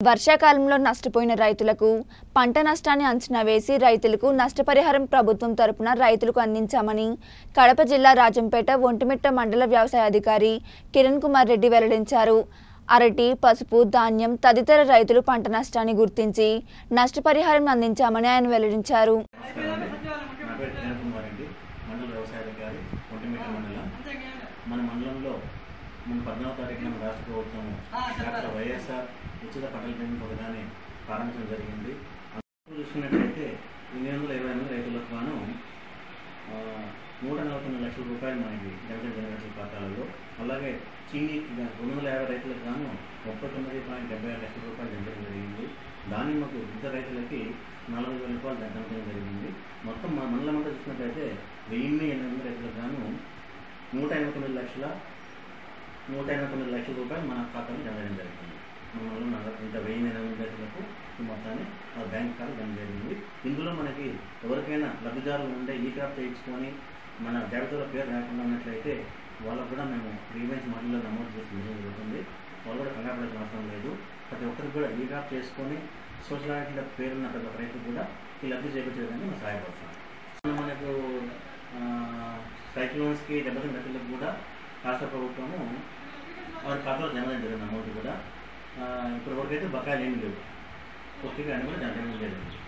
వర్షాకాలంలో నష్టపోయిన రైతులకు పంట నష్టాన్ని అంచనా వేసి రైతులకు నష్టపరిహారం ప్రభుత్వం తరపున రైతులకు అందించామని కడప జిల్లా రాజంపేట ఒంటిమిట్ట మండల వ్యవసాయ అధికారి కిరణ్ కుమార్ రెడ్డి వెల్లడించారు అరటి పసుపు ధాన్యం తదితర రైతులు పంట నష్టాన్ని గుర్తించి నష్టపరిహారం అందించామని ఆయన వెల్లడించారు నమస్కారం అండి నా పేరు కిరణ్ కుమార్ రెడ్డి మండల వ్యవసాయ అధికారి ఒంటిమిట్ట మండలం మన మండలంలో మన పద్నాలుగు తారీఖున మన రాష్ట్ర ప్రభుత్వం డాక్టర్ వైఎస్ఆర్ ఉచిత పంటల బీమా పథకాన్ని ప్రారంభించడం జరిగింది అందులో చూసుకున్నట్లయితే ఎనిమిది వందల ఇరవై ఎనిమిది రైతులకు గాను ఆ, నూట నలభై తొమ్మిది లక్షల రూపాయలు మనకి జనరల్ జనరేషన్ ఖాతాలలో అలాగే చీనీ రెండు వందల యాభై రైతులకు గాను ముప్పై తొమ్మిది పాయింట్ డెబ్బై ఆరు లక్షల రూపాయలు జనరేషన్ జరిగింది దానిమ్మకు ఇద్దరు రైతులకి నలభై వేల రూపాయలు జనరేషన్ జరిగింది మొత్తం మన మండలం అంతా చూసినట్లయితే వెయ్యి ఎనిమిది వందల రైతులకు గాను నూట ఎనభై తొమ్మిది లక్షల నూట ఎనభై తొమ్మిది లక్షల రూపాయలు మన ఖాతాలో జమ చేయడం జరిగింది మన మండలం నలభై ఇంత వెయ్యి ఎనిమిది రైతులకు ఈ మొత్తాన్ని ఆ బ్యాంక్ ఖాతా జమ జరిగింది ఇందులో మనకి ఎవరికైనా లబ్ధిదారులు ఉండే ఈ క్రాప్ చేయించుకొని మన జాబితాలో పేరు రాకుండా ఉన్నట్లయితే వాళ్ళకు కూడా మేము గ్రీవెన్స్ మండలిలో నమోదు చేసుకోవడం జరుగుతుంది వాళ్ళు కూడా కంగారు పడాల్సిన అవసరం లేదు ప్రతి ఒక్కరికి కూడా ఈ క్రాప్ చేసుకొని సోషల్ ఐడెంటిటీ పేరున్న ప్రతి ఒక్క రైతు కూడా ఈ లబ్ధి చేకూర్చడానికి మేము సహాయపడుతున్నాం మనకు సైక్లోన్స్కి దెబ్బతిన్న రైతులకు కూడా రాష్ట్ర ప్రభుత్వము వారి ఖాతాలో జమ చేయడం జరిగింది అమౌంట్ కూడా ఆ, ఇప్పటి వరకు అయితే బకాయిలు ఏమీ లేవు పూర్తిగా అన్ని కూడా జమ చేయడం జరిగింది